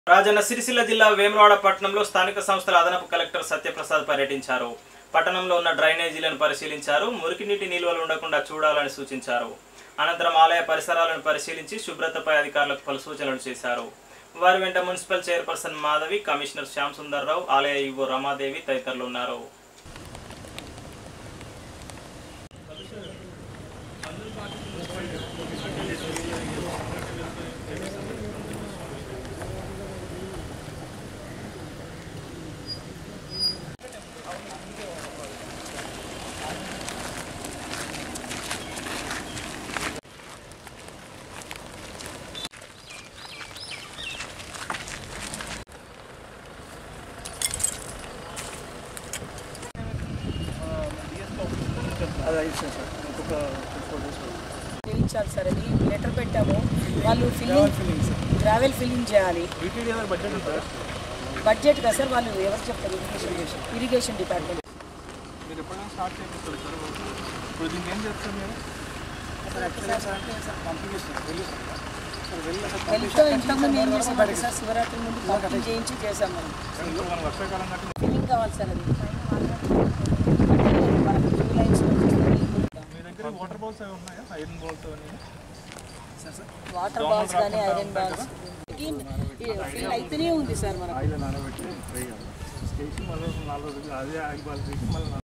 రాజన్న సిరిసిల్ల జిల్లా వేములవాడ పట్టణంలో స్థానిక సంస్థల అదనపు కలెక్టర్ సత్యప్రసాద్ పర్యటించారు పట్టణంలో ఉన్న డ్రైనేజీలను పరిశీలించారు మురికినీటి నిల్వలు ఉండకుండా చూడాలని సూచించారు అనంతరం ఆలయ పరిసరాలను పరిశీలించి శుభ్రతపై అధికారులకు పలు సూచనలు చేశారు వారి వెంట municipal chairperson Madhavi commissioner Shyam Sundarrao ఆలయ ఈవో రమాదేవి తదితరులు ఉన్నారు అది అయిపోయింది సార్ ఇంకొక ఫోర్ డేస్ చేయించాలి సార్ అది లెటర్ పెట్టాము వాళ్ళు filling feeling sir gravel filling చేయాలి వీటికి ఏదైనా బడ్జెట్ ఉంటుందా బడ్జెట్ కదా సార్ వాళ్ళు ఎవరు చెప్తారు ఇరిగేషన్ ఇరిగేషన్ డిపార్ట్మెంట్ మీరు ఎప్పుడైనా స్టార్ట్ చేస్తారు సార్ ఇప్పుడు దీనికి ఏం చేస్తారు మీరు సార్ యాక్చువల్గా సార్ అంటే సార్ పంపించేస్తాం వెళ్ళి సార్ వెళ్ళి సార్ హెల్త్ ఇంతకుముందు ఏం చేసామంటే సార్ శివరాత్రి ముందు పంపింగ్ చేయించి చేసాం మనం ఇప్పుడు మనం వర్షాకాలం కాబట్టి ఫిల్లింగ్ కావాలి సార్ అది మనకు టూ లైన్స్ మీ దగ్గర వాటర్ బాల్స్ అవి ఉన్నాయా ఐరన్ బాల్స్ అవన్నీ వాటర్ బాల్స్ కానీ ఐరన్ బాల్స్ ఫిల్ అయితేనే ఉంది సార్ మనకు ఆయిల్ నానబెట్టి ఫ్రై చేసి మళ్ళీ నాలుగు రోజులు అదే ఆగి బాల్ చేసి మళ్ళీ